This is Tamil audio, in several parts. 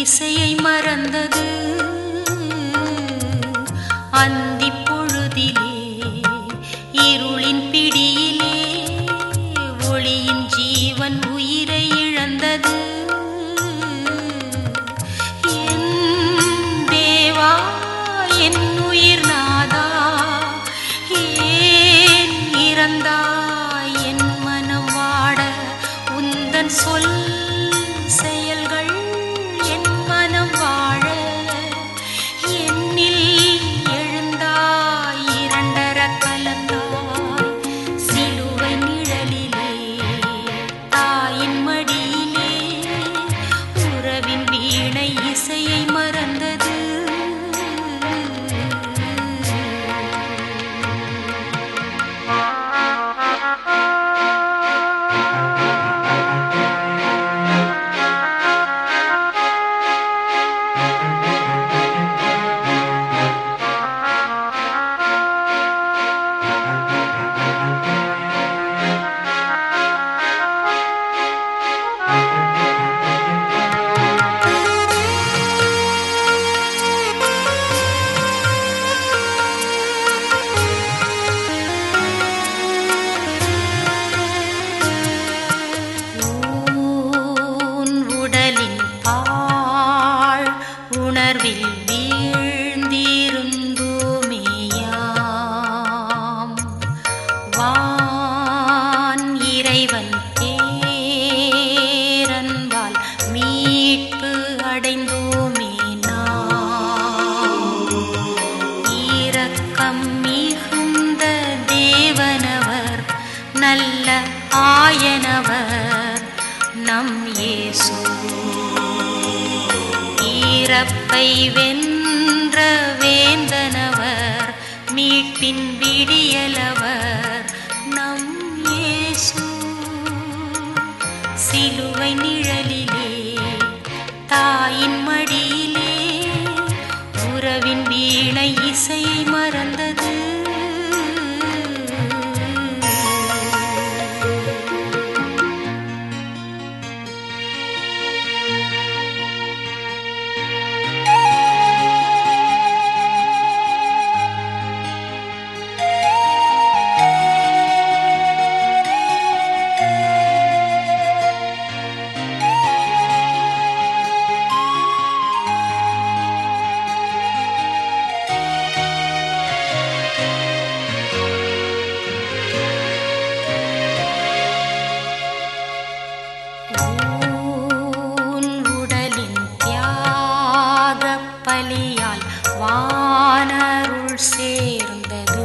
இசையை மறந்தது அந்தி பொழுதிலே இருளின் பிடியிலே ஒளியின் ஜீவன் உயிரை இழந்தது என் தேவா என் உயிர் நாதா ஏன் இறந்தாய் என் மனம் வாட உந்தன் சொல் செயல்கள் என் மனம் வாழ என்னில் எழுந்தாய் இரண்டர கலந்தாய் சிலுவை நிழலிலே தாயின் மடியிலே உறவின் வீணை இசையை மறந்தது ஊன் உடலின் பாழ் உணர்வில் வீழ்ந்திருந்தோமேயாம் வான் இறைவன் பேரன்பால் மீட்பு அடைந்தோமே நாம் இரக்கம் மிகுந்த தேவனவர் நல்ல ஆயனவர் நம் இயேசு ஈரப்பை வென்ற வேந்தனவர் மீட்பின் விடியலவர் நம் இயேசு சிலுவை நிழலிலே தாயின் மடியிலே உறவின் வீணை இசையை மறந்தது ஊன் உடலின் தியாக பலியால் வானருள் சேர்ந்தது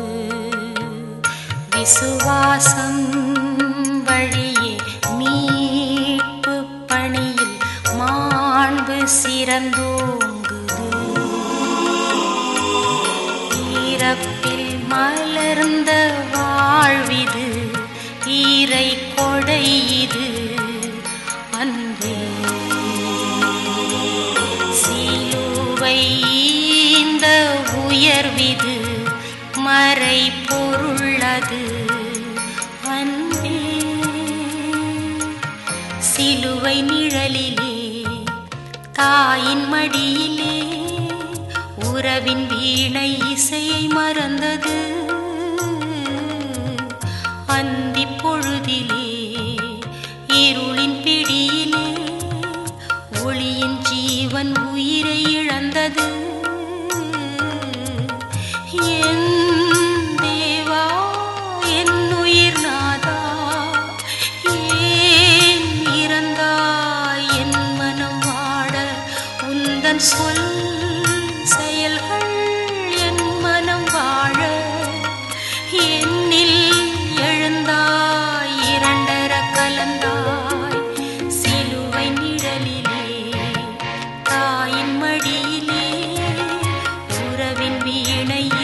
விசுவாசம் வழியே மீட்பு பணியில் மாண்பு சிறந்தோங்குது ஈரப்பில் மலர்ந்த வாழ்விது ஈரை கொடை இது அன்பே சிலுவை இந்த உயர்விது மறை பொருளது அன்பே சிலுவை நிழலிலே தாயின் மடியிலே உறவின் வீணை இசையை மறந்தது அந்தி பொழுதிலே இருளின் பிடியிலே ஒளியின் ஜீவன் உயிரை இழந்தது என் தேவா என் உயிர் நாதா ஏன் இறந்தாய் என் மனம் வாட உந்தன் சொல் செயல்கள் என் மனம் வாழ என்னில் எழுந்தாய் இரண்டர கலந்தாய் சிலுவை நிழலிலே தாயின் மடியிலே உறவின் வீணை